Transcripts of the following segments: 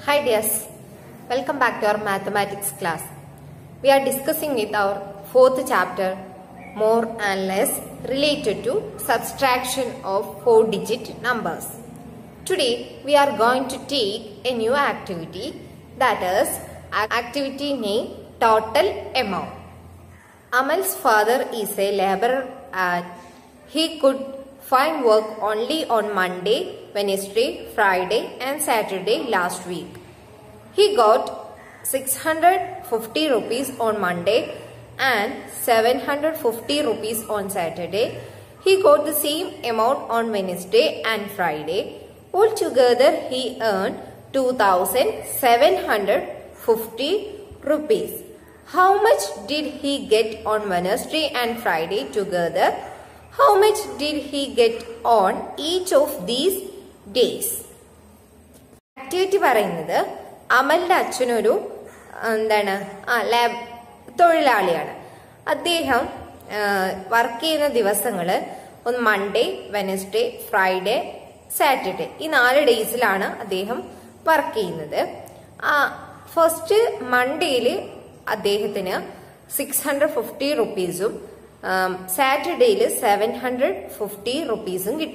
Hi dears, welcome back to our mathematics class. We are discussing with our fourth chapter more and less related to subtraction of four digit numbers. Today we are going to take a new activity that is activity name total amount. Amal's father is a laborer and he could find work only on Monday, Wednesday, Friday and Saturday last week. He got 650 rupees on Monday and 750 rupees on Saturday. He got the same amount on Wednesday and Friday. Altogether he earned 2750 rupees. How much did he get on Wednesday and Friday together? How much did he get on each of these days? Activity പറയുന്നത് അമലിന്റെ അച്ഛനൊരു എന്താണ് ആ lab തൊഴിലാളിയാണ് അദ്ദേഹം work ചെയ്യുന്ന ദിവസങ്ങള് ഒന്ന് Monday Wednesday Friday Saturday ഈ നാല് ഡേയ്സിലാണ് അദ്ദേഹം വർക്ക് ചെയ്യുന്നത് ആ ഫസ്റ്റ് മൺഡേയില് അദ്ദേഹത്തിന് സിക്സ് ഹൺഡ്രഡ് ഫിഫ്റ്റി റുപ്പീസും സാറ്റർഡേയിൽ സെവൻ ഹൺഡ്രഡ് ഫിഫ്റ്റി റുപ്പീസും കിട്ടി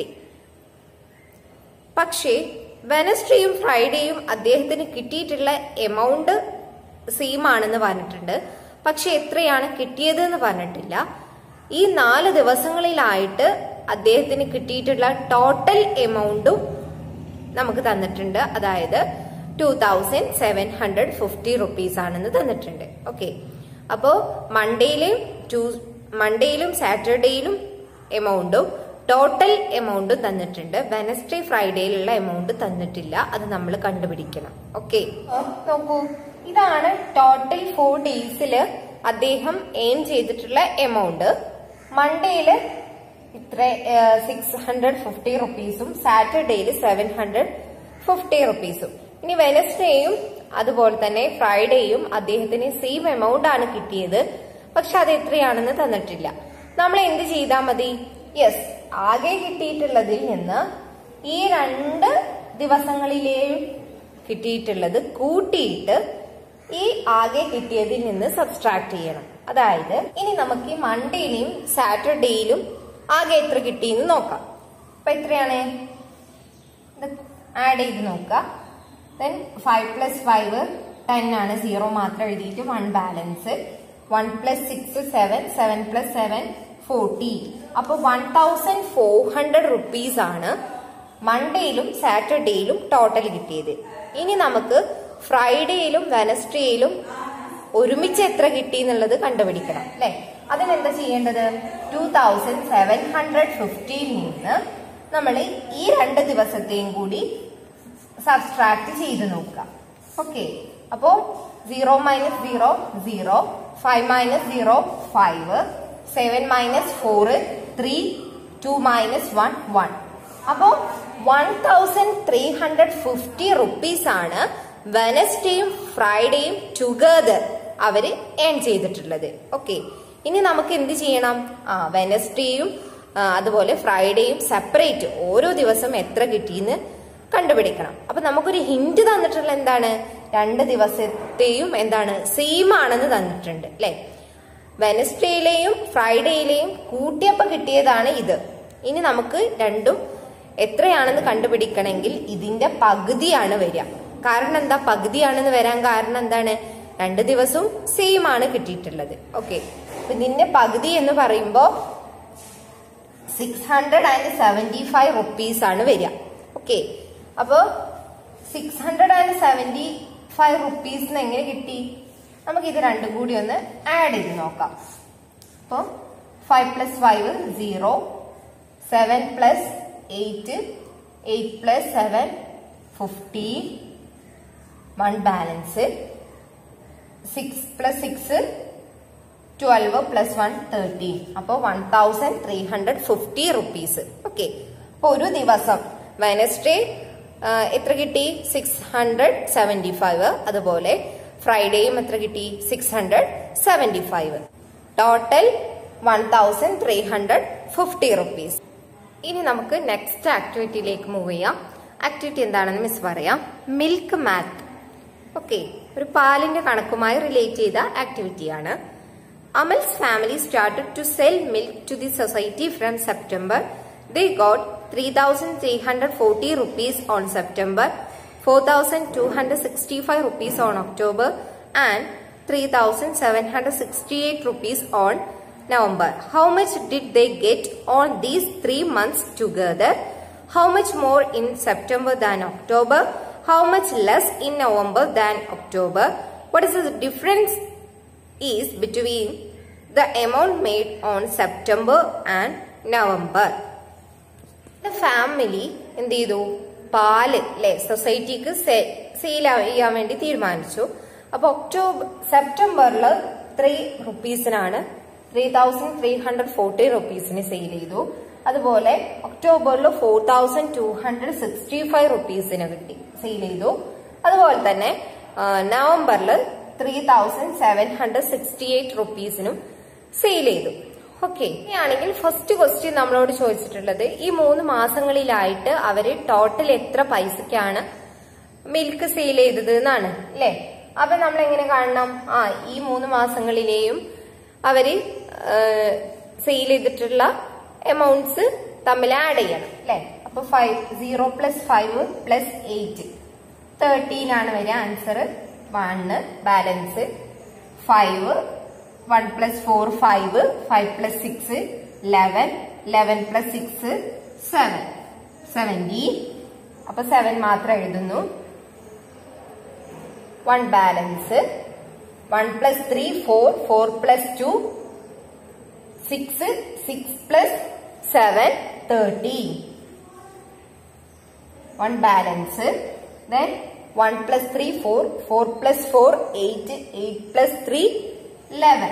പക്ഷേ വെനസ്ഡേയും ഫ്രൈഡേയും അദ്ദേഹത്തിന് കിട്ടിയിട്ടുള്ള എമൗണ്ട് സെയിം ആണെന്ന് പറഞ്ഞിട്ടുണ്ട് പക്ഷെ എത്രയാണ് കിട്ടിയത് എന്ന് പറഞ്ഞിട്ടില്ല ഈ നാല് ദിവസങ്ങളിലായിട്ട് അദ്ദേഹത്തിന് കിട്ടിയിട്ടുള്ള ടോട്ടൽ എമൗണ്ടും നമുക്ക് തന്നിട്ടുണ്ട് അതായത് two thousand seven hundred fifty rupees ആണെന്ന് തന്നിട്ടുണ്ട് ഓക്കെ അപ്പോ മൺഡേയിലും ടു മൺഡേയിലും സാറ്റർഡേയിലും എമൗണ്ടും ടോട്ടൽ എമൗണ്ടും തന്നിട്ടുണ്ട് വെനസ്ഡേ ഫ്രൈഡേയിലുള്ള എമൗണ്ട് തന്നിട്ടില്ല അത് നമ്മൾ കണ്ടുപിടിക്കണം ഓക്കെ നോക്കൂ ഇതാണ് ടോട്ടൽ ഫോർ ഡേയ്സില് അദ്ദേഹം എയിം ചെയ്തിട്ടുള്ള എമൗണ്ട് മൺഡേയില് ഇത്ര സിക്സ് ഹൺഡ്രഡ് ഫിഫ്റ്റി റുപ്പീസും സാറ്റർഡേയില് സെവൻ ഹൺഡ്രഡ് ഫിഫ്റ്റി റുപ്പീസും ഇനി വെനസ്ഡേയും അതുപോലെ തന്നെ ഫ്രൈഡേയും അദ്ദേഹത്തിന് സെയിം എമൗണ്ട് ആണ് കിട്ടിയത് പക്ഷെ അത് എത്രയാണെന്ന് തന്നിട്ടില്ല നമ്മൾ എന്ത് ചെയ്താൽ മതി യെസ് ആകെ കിട്ടിയിട്ടുള്ളതിൽ നിന്ന് ഈ രണ്ട് ദിവസങ്ങളിലെയും കിട്ടിയിട്ടുള്ളത് കൂട്ടിയിട്ട് ഈ ആകെ കിട്ടിയതിൽ നിന്ന് സബ്സ്ട്രാക്ട് ചെയ്യണം അതായത് ഇനി നമുക്ക് ഈ മൺഡേയിലും സാറ്റർഡേയിലും ആകെ എത്ര കിട്ടിയെന്ന് നോക്കാം അപ്പൊ എത്രയാണ് ഇത് ആഡ് ചെയ്ത് നോക്കുക then five plus five ten ആണ് സീറോ മാത്രം എഴുതിയിട്ട് one balance one plus six seven seven plus seven forty അപ്പൊ one thousand four hundred rupees ആണ് മൺഡേയിലും സാറ്റർഡേയിലും ടോട്ടൽ കിട്ടിയത് ഇനി നമുക്ക് ഫ്രൈഡേയിലും വെനസ്ഡേയിലും ഒരുമിച്ച് എത്ര കിട്ടി എന്നുള്ളത് കണ്ടുപിടിക്കണം അല്ലെ അതിനെന്താ ചെയ്യേണ്ടത് ടൂ തൗസൻഡ് സെവൻ ഹൺഡ്രഡ് ഫിഫ്റ്റിയിൽ നിന്ന് നമ്മൾ ഈ രണ്ട് ദിവസത്തെയും കൂടി സബ്സ്ട്രാക്ട് ചെയ്ത് നോക്കുക ഓക്കെ അപ്പോ zero minus zero zero five minus zero five seven minus four three two minus one one അപ്പോ one thousand three hundred fifty rupees ആണ് വെനസ്ഡേയും ഫ്രൈഡേയും ടുഗദർ അവര് ഏൺ ചെയ്തിട്ടുള്ളത് ഓക്കെ ഇനി നമുക്ക് എന്ത് ചെയ്യണം ആ വെനസ്ഡേയും അതുപോലെ ഫ്രൈഡേയും സെപ്പറേറ്റ് ഓരോ ദിവസം എത്ര കിട്ടിയെന്ന് കണ്ടുപിടിക്കണം അപ്പൊ നമുക്കൊരു ഹിന്റ് തന്നിട്ടുള്ള എന്താണ് രണ്ട് ദിവസത്തെയും എന്താണ് സെയിം ആണെന്ന് തന്നിട്ടുണ്ട് അല്ലെ വെനസ്ഡേയിലെയും ഫ്രൈഡേയിലെയും കൂട്ടിയപ്പോ കിട്ടിയതാണ് ഇത് ഇനി നമുക്ക് രണ്ടും എത്രയാണെന്ന് കണ്ടുപിടിക്കണമെങ്കിൽ ഇതിന്റെ പകുതിയാണ് വരിക കാരണം എന്താ പകുതിയാണെന്ന് വരാൻ കാരണം എന്താണ് രണ്ട് ദിവസവും സെയിം ആണ് കിട്ടിയിട്ടുള്ളത് ഓക്കെ ഇതിന്റെ പകുതി എന്ന് പറയുമ്പോ six hundred and seventy five rupees ആണ് വരിക ഓക്കെ അപ്പോ six hundred and seventy five റുപ്പീസിന് എങ്ങനെ കിട്ടി നമുക്ക് ഇത് രണ്ടും കൂടി ഒന്ന് ആഡ് ചെയ്ത് നോക്കാം അപ്പോൾ five plus five zero seven plus eight eight plus seven fifteen one balance six plus six twelve plus one thirteen അപ്പോൾ one thousand three hundred fifty rupees okay അപ്പോൾ ഒരു ദിവസം വെനസ്ഡേ എത്ര കിട്ടി സിക്സ് ഹൺഡ്രഡ് സെവൻറ്റി ഫൈവ് അതുപോലെ ഫ്രൈഡേയും എത്ര കിട്ടി six hundred seventy five total one thousand three hundred fifty rupees ഇനി നമുക്ക് നെക്സ്റ്റ് ആക്ടിവിറ്റിയിലേക്ക് മൂവ് ചെയ്യാം ആക്ടിവിറ്റി എന്താണെന്ന് മിസ് പറയാം മിൽക്ക് മാത്ത് ഓക്കെ ഒരു പാലിന്റെ കണക്കുമായി റിലേറ്റ് ചെയ്ത ആക്ടിവിറ്റിയാണ് Amal's family started to sell milk to the society from September they got three thousand three hundred forty rupees on September four thousand two hundred sixty five rupees on October and three thousand seven hundred sixty eight rupees on November. How much did they get on these three months together? How much more in September than October? How much less in November than October? What is the difference is between the amount made on September and November? The family എന്ത് ചെയ്തു പാല് അല്ലെ സൊസൈറ്റിക്ക് sale ചെയ്യാൻ വേണ്ടി തീരുമാനിച്ചു അപ്പൊ October സെപ്റ്റംബറിൽ ത്രീ റുപ്പീസിനാണ് three thousand three hundred forty റുപ്പീസിന് സെയിൽ ചെയ്തു അതുപോലെ ഒക്ടോബറിൽ four thousand two hundred sixty five റുപ്പീസിന് കിട്ടി സെയിൽ ചെയ്തു അതുപോലെ തന്നെ നവംബറിൽ three thousand seven hundred sixty eight റുപ്പീസിനും സെയിൽ ചെയ്തു ഓക്കെ ഇനിയാണെങ്കിൽ ഫസ്റ്റ് ക്വസ്റ്റ്യൻ നമ്മളോട് ചോദിച്ചിട്ടുള്ളത് ഈ മൂന്ന് മാസങ്ങളിലായിട്ട് അവര് ടോട്ടൽ എത്ര പൈസക്കാണ് മിൽക്ക് സെയിൽ ചെയ്തത് എന്നാണ് അല്ലെ അപ്പൊ നമ്മൾ എങ്ങനെ കാണണം ആ ഈ മൂന്ന് മാസങ്ങളിലെയും അവര് സെയിൽ ചെയ്തിട്ടുള്ള എമൗണ്ട്സ് തമ്മിൽ ആഡ് ചെയ്യണം അല്ലെ അപ്പൊ five zero plus five plus eight thirteen ആണ് വരിക answer one balance five one plus four five five plus six eleven eleven plus six seven seventeen അപ്പൊ സെവൻ മാത്രം എഴുതുന്നു one balance one plus three four four plus two six six plus seven thirteen one balance then one plus three four four plus four eight eight plus three eleven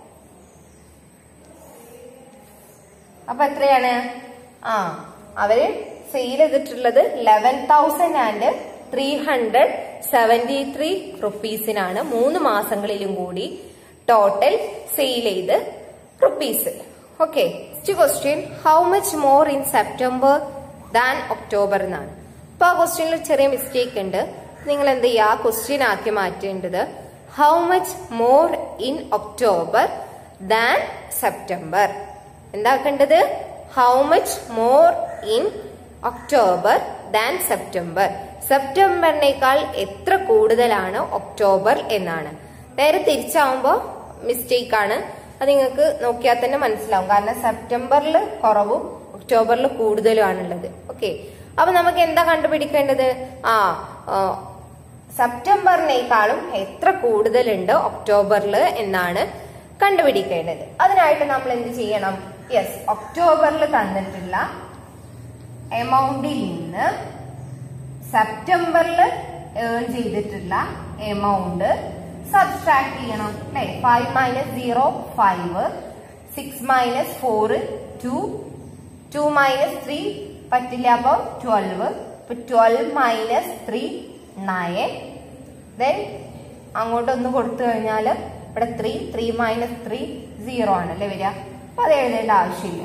അപ്പൊ എത്രയാണ് ആ അവര് sale ചെയ്തിട്ടുള്ളത് eleven thousand and three hundred seventy three റുപ്പീസിനാണ് മൂന്ന് മാസങ്ങളിലും കൂടി total sale ചെയ്ത് rupees okay next question how much more in September than October എന്നാണ് അപ്പൊ ആ ക്വസ്റ്റ്യനിൽ ചെറിയ മിസ്റ്റേക്ക് ഉണ്ട് നിങ്ങൾ എന്ത് ചെയ്യുക ആ ക്വസ്റ്റ്യൻ ആക്കി മാറ്റേണ്ടത് how much more in October than September എന്താക്കേണ്ടത് how much more in October than September സെപ്റ്റംബറിനേക്കാൾ എത്ര കൂടുതലാണ് ഒക്ടോബർ എന്നാണ് നേരെ തിരിച്ചാവുമ്പോൾ മിസ്റ്റേക്ക് ആണ് അത് നിങ്ങൾക്ക് നോക്കിയാൽ തന്നെ മനസ്സിലാവും കാരണം സെപ്റ്റംബറിൽ കുറവും ഒക്ടോബറിൽ കൂടുതലും ആണുള്ളത് ഓക്കെ അപ്പൊ നമുക്ക് എന്താ കണ്ടുപിടിക്കേണ്ടത് ആ സെപ്റ്റംബറിനേക്കാളും എത്ര കൂടുതലുണ്ട് ഒക്ടോബറിൽ എന്നാണ് കണ്ടുപിടിക്കേണ്ടത് അതിനായിട്ട് നമ്മൾ എന്ത് ചെയ്യണം യെസ് ഒക്ടോബറിൽ തന്നിട്ടുള്ള എമൗണ്ടിൽ നിന്ന് സെപ്റ്റംബറിൽ ഏൺ ചെയ്തിട്ടുള്ള എമൗണ്ട് സബ്സ്ട്രാക്ട് ചെയ്യണം അല്ലെ five minus zero five six minus four two two minus three പറ്റില്ല അപ്പോൾ ട്വൽവ് ഇപ്പൊ twelve minus three nine then അങ്ങോട്ടൊന്ന് കൊടുത്തു കഴിഞ്ഞാൽ ഇവിടെ three three minus three zero ആണല്ലേ വരിക അപ്പൊ അത് എഴുതേണ്ട ആവശ്യമില്ല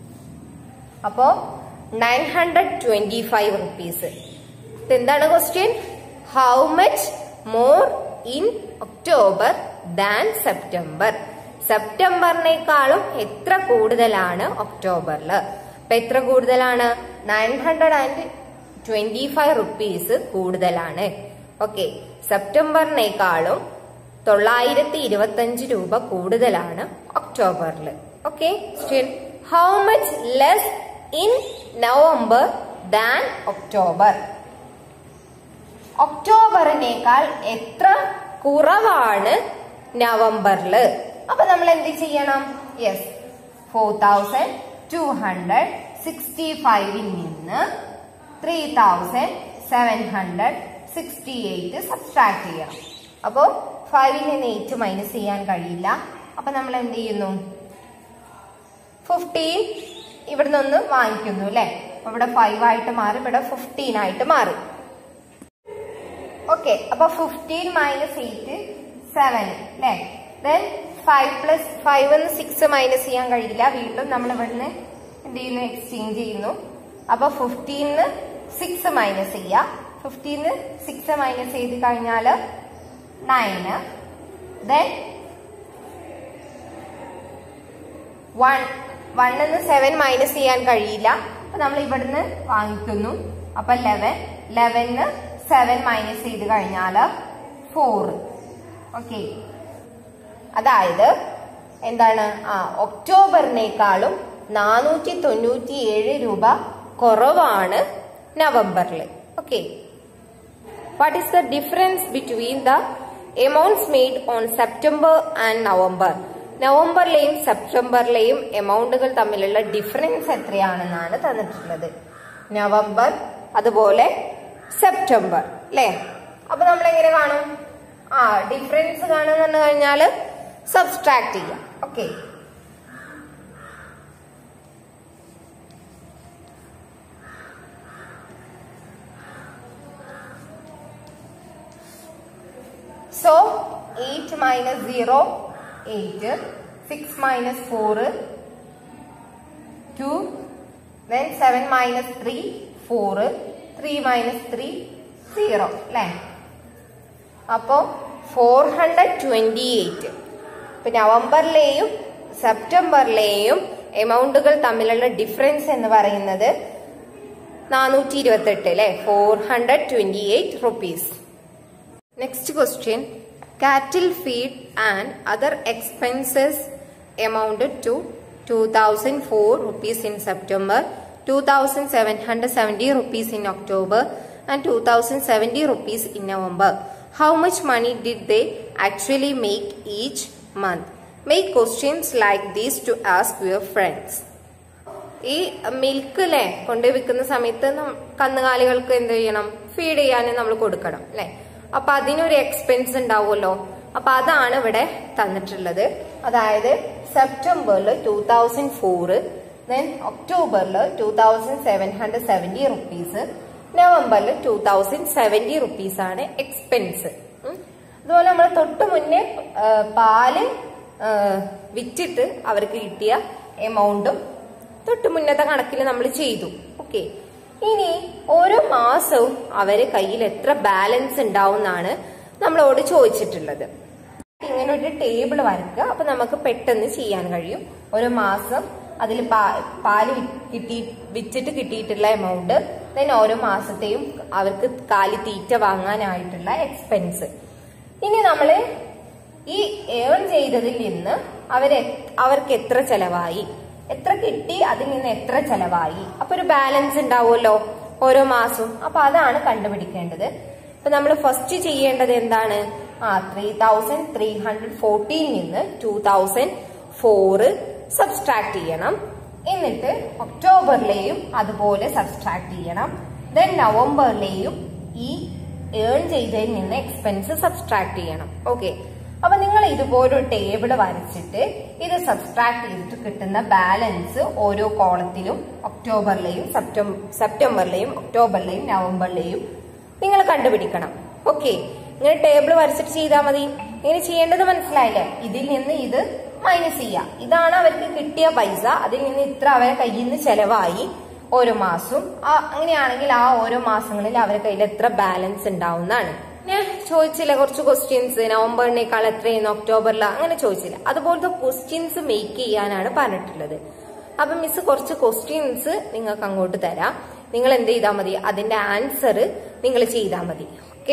അപ്പോ nine hundred twenty five rupees എന്താണ് question how much more in October than September സെപ്റ്റംബറിനേക്കാളും എത്ര കൂടുതലാണ് ഒക്ടോബറിൽ അപ്പൊ എത്ര കൂടുതലാണ് nine hundred and twenty five rupees കൂടുതലാണ് ഓക്കെ സെപ്റ്റംബറിനേക്കാളും തൊള്ളായിരത്തി ഇരുപത്തി അഞ്ച് രൂപ കൂടുതലാണ് ഒക്ടോബറിൽ okay how much less in November than October ഒക്ടോബറിനേക്കാൾ എത്ര കുറവാണ് നവംബറിൽ അപ്പൊ നമ്മൾ എന്ത് ചെയ്യണം yes four thousand two hundred sixty ഫൈവിൽ നിന്ന് three thousand seven hundred sixty eight subtract ചെയ്യണം അപ്പോൾ ഫൈവിൽ നിന്ന് എയ്റ്റ് മൈനസ് ചെയ്യാൻ കഴിയില്ല അപ്പൊ നമ്മൾ എന്ത് ചെയ്യുന്നു ഫിഫ്റ്റീൻ ഇവിടുന്ന് ഒന്ന് വാങ്ങിക്കുന്നു അല്ലെ അപ്പൊ ഇവിടെ ഫൈവ് ആയിട്ട് മാറി ഇവിടെ ഫിഫ്റ്റീൻ ആയിട്ട് മാറി ഓക്കെ അപ്പൊ ഫിഫ്റ്റീൻ മൈനസ് എയ്റ്റ് സെവൻ അല്ലെ ദെൻ ഫൈവ് പ്ലസ് ഫൈവ് എന്ന് സിക്സ് മൈനസ് ചെയ്യാൻ കഴിയില്ല വീണ്ടും നമ്മൾ ഇവിടുന്ന് എന്ത് ചെയ്യുന്നു എക്സ്ചേഞ്ച് ചെയ്യുന്നു അപ്പൊ ഫിഫ്റ്റീന്ന് സിക്സ് മൈനസ് ചെയ്യുക ഫിഫ്റ്റീന്ന് സിക്സ് മൈനസ് ചെയ്ത് കഴിഞ്ഞാൽ നയന് ദെൻ വൺ വണ്ണിന്ന് സെവൻ മൈനസ് ചെയ്യാൻ കഴിയില്ല അപ്പൊ നമ്മൾ ഇവിടുന്ന് വാങ്ങിക്കുന്നു അപ്പൊ ലെവൻ ലെവന് സെവൻ മൈനസ് ചെയ്ത് കഴിഞ്ഞാല് ഫോർ ഓക്കെ അതായത് എന്താണ് ആ ഒക്ടോബറിനേക്കാളും നാനൂറ്റി തൊണ്ണൂറ്റി ഏഴ് രൂപ കുറവാണ് നവംബറിൽ okay what is the difference between the amounts made on September and November നവംബറിലെയും സെപ്റ്റംബറിലെയും എമൗണ്ടുകൾ തമ്മിലുള്ള ഡിഫറൻസ് എത്രയാണെന്നാണ് തന്നിട്ടുള്ളത് നവംബർ അതുപോലെ സെപ്റ്റംബർ അല്ലേ അപ്പൊ നമ്മൾ എങ്ങനെ കാണും ആ ഡിഫറൻസ് കാണുന്നു പറഞ്ഞു കഴിഞ്ഞാൽ സബ്സ്ട്രാക്ട് ചെയ്യാം okay So 8 minus 0, 8, 6 minus 4, 2, then 7 minus 3, 4, 3 minus 3, 0, അല്ലേ അപ്പോ ഫോർ ഹൺഡ്രഡ് ട്വന്റി എയ്റ്റ് ഇപ്പൊ നവംബറിലെയും സെപ്റ്റംബറിലെയും എമൗണ്ടുകൾ തമ്മിലുള്ള ഡിഫറൻസ് എന്ന് പറയുന്നത് നാനൂറ്റി ഇരുപത്തെട്ട് അല്ലെ four hundred twenty eight rupees next question cattle feed and other expenses amounted to two thousand four rupees in September two thousand seven hundred seventy rupees in October and two thousand seventy rupees in November how much money did they actually make each month make questions like these to ask your friends ഈ milk അല്ലേ കൊണ്ടുപോയി വിൽക്കുന്ന സമയത്ത് നം- കന്നുകാലികൾക്ക് എന്ത് ചെയ്യണം feed ചെയ്യാൻ നമ്മൾ കൊടുക്കണം അല്ലെ അപ്പൊ അതിനൊരു എക്സ്പെൻസ് ഉണ്ടാവുമല്ലോ അപ്പൊ അതാണ് ഇവിടെ തന്നിട്ടുള്ളത് അതായത് സെപ്റ്റംബറിൽ ടൂ തൗസൻഡ് ഫോറ് ദെൻ ഒക്ടോബറിൽ two thousand seven hundred seventy rupees നവംബറിൽ ടൂ തൗസൻഡ് സെവന്റി റുപ്പീസ് ആണ് എക്സ്പെൻസ് അതുപോലെ നമ്മൾ തൊട്ട് മുന്നേ ആ, പാല് ആ, വിറ്റിട്ട് അവർക്ക് കിട്ടിയ എമൗണ്ടും തൊട്ട് മുന്നത്തെ കണക്കിൽ നമ്മൾ ചെയ്തു ഓക്കെ ഇനി ഓരോ മാസവും അവര് കയ്യിൽ എത്ര ബാലൻസ് ഉണ്ടാവും എന്നാണ് നമ്മളോട് ചോദിച്ചിട്ടുള്ളത് ഇങ്ങനെ ഒരു ടേബിൾ വരക്കുക അപ്പൊ നമുക്ക് പെട്ടെന്ന് ചെയ്യാൻ കഴിയും ഓരോ മാസം അതിൽ പാല് വി- കിട്ടി വിറ്റിട്ട് കിട്ടിയിട്ടുള്ള എമൗണ്ട് ദെൻ ഓരോ മാസത്തെയും അവർക്ക് കാലി തീറ്റ വാങ്ങാനായിട്ടുള്ള എക്സ്പെൻസ് ഇനി നമ്മള് ഈ ഏൺ ചെയ്തതിൽ നിന്ന് അവര് അവർക്ക് എത്ര ചെലവായി എത്ര കിട്ടി അതിൽ നിന്ന് എത്ര ചെലവായി അപ്പൊ ഒരു ബാലൻസ് ഉണ്ടാവുമല്ലോ ഓരോ മാസവും അപ്പൊ അതാണ് കണ്ടുപിടിക്കേണ്ടത് അപ്പൊ നമ്മൾ ഫസ്റ്റ് ചെയ്യേണ്ടത് എന്താണ് ആ three thousand three hundred fourteen നിന്ന് ടൂ തൗസൻഡ് ഫോറ് സബ്സ്ട്രാക്ട് ചെയ്യണം എന്നിട്ട് ഒക്ടോബറിലെയും അതുപോലെ സബ്സ്ട്രാക്ട് ചെയ്യണം ദെൻ നവംബറിലെയും ഈ ഏൺ ചെയ്തതിൽ നിന്ന് എക്സ്പെൻസ് സബ്സ്ട്രാക്ട് ചെയ്യണം ഓക്കെ അപ്പൊ നിങ്ങൾ ഇതുപോലെ ഒരു ടേബിൾ വരച്ചിട്ട് ഇത് സബ്സ്ട്രാക്ട് ചെയ്തിട്ട് കിട്ടുന്ന ബാലൻസ് ഓരോ കോളത്തിലും ഒക്ടോബറിലെയും സെപ്റ്റംബർ സെപ്റ്റംബറിലെയും ഒക്ടോബറിലെയും നവംബറിലെയും നിങ്ങൾ കണ്ടുപിടിക്കണം ഓക്കെ ഇങ്ങനെ ടേബിൾ വരച്ചിട്ട് ചെയ്താൽ മതി ഇങ്ങനെ ചെയ്യേണ്ടത് മനസ്സിലായില്ലേ ഇതിൽ നിന്ന് ഇത് മൈനസ് ചെയ്യാം ഇതാണ് അവർക്ക് കിട്ടിയ പൈസ അതിൽ നിന്ന് ഇത്ര അവരെ കയ്യിൽ നിന്ന് ചെലവായി ഓരോ മാസവും ആ അങ്ങനെയാണെങ്കിൽ ആ ഓരോ മാസങ്ങളിൽ അവരുടെ കയ്യിൽ എത്ര ബാലൻസ് ഉണ്ടാവുന്നതാണ് ഞാൻ ചോദിച്ചില്ല കുറച്ച് ക്വസ്റ്റ്യൻസ് നവംബറിനേക്കാൾ എത്രയെന്ന് ഒക്ടോബറിൽ അങ്ങനെ ചോദിച്ചില്ല അതുപോലത്തെ ക്വസ്റ്റ്യൻസ് മേക്ക് ചെയ്യാനാണ് പറഞ്ഞിട്ടുള്ളത് അപ്പൊ മിസ് കുറച്ച് ക്വസ്റ്റ്യൻസ് നിങ്ങൾക്ക് അങ്ങോട്ട് തരാം നിങ്ങൾ എന്ത് ചെയ്താൽ മതി അതിന്റെ ആൻസർ നിങ്ങൾ ചെയ്താൽ മതി ഓക്കെ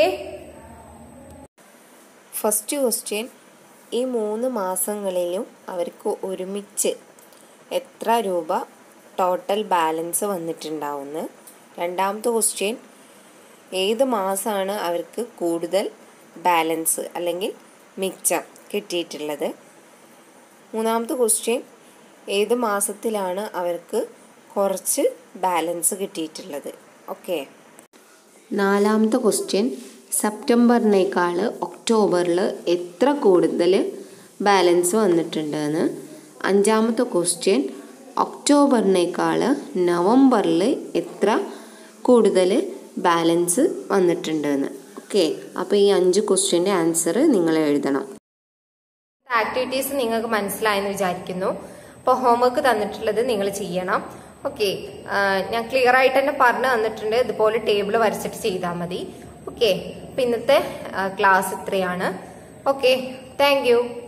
ഫസ്റ്റ് ക്വസ്റ്റ്യൻ ഈ മൂന്ന് മാസങ്ങളിലും അവർക്ക് ഒരുമിച്ച് എത്ര രൂപ ടോട്ടൽ ബാലൻസ് വന്നിട്ടുണ്ടാവുമെന്ന് രണ്ടാമത്തെ ക്വസ്റ്റ്യൻ ഏത് മാസമാണ് അവർക്ക് കൂടുതൽ ബാലൻസ് അല്ലെങ്കിൽ മിച്ചം കിട്ടിയിട്ടുള്ളത് മൂന്നാമത്തെ ക്വസ്റ്റ്യൻ ഏത് മാസത്തിലാണ് അവർക്ക് കുറച്ച് ബാലൻസ് കിട്ടിയിട്ടുള്ളത് ഓക്കെ നാലാമത്തെ ക്വസ്റ്റ്യൻ സെപ്റ്റംബറിനേക്കാൾ ഒക്ടോബറിൽ എത്ര കൂടുതൽ ബാലൻസ് വന്നിട്ടുണ്ടെന്ന് അഞ്ചാമത്തെ ക്വസ്റ്റ്യൻ ഒക്ടോബറിനേക്കാൾ നവംബറിൽ എത്ര കൂടുതൽ ബാലൻസ് വന്നിട്ടുണ്ടെന്ന് ഓക്കെ അപ്പോൾ ഈ അഞ്ച് ക്വസ്റ്റ്യൻ്റെ ആൻസർ നിങ്ങൾ എഴുതണം ആക്ടിവിറ്റീസ് നിങ്ങൾക്ക് മനസ്സിലായെന്ന് വിചാരിക്കുന്നു അപ്പോൾ ഹോംവർക്ക് തന്നിട്ടുള്ളത് നിങ്ങൾ ചെയ്യണം ഓക്കെ ഞാൻ ക്ലിയർ ആയിട്ട് തന്നെ പറഞ്ഞു തന്നിട്ടുണ്ട് ഇതുപോലെ ടേബിൾ വരച്ചിട്ട് ചെയ്താൽ മതി ഓക്കെ അപ്പൊ ഇന്നത്തെ ക്ലാസ് ഇത്രയാണ് ഓക്കെ താങ്ക് യു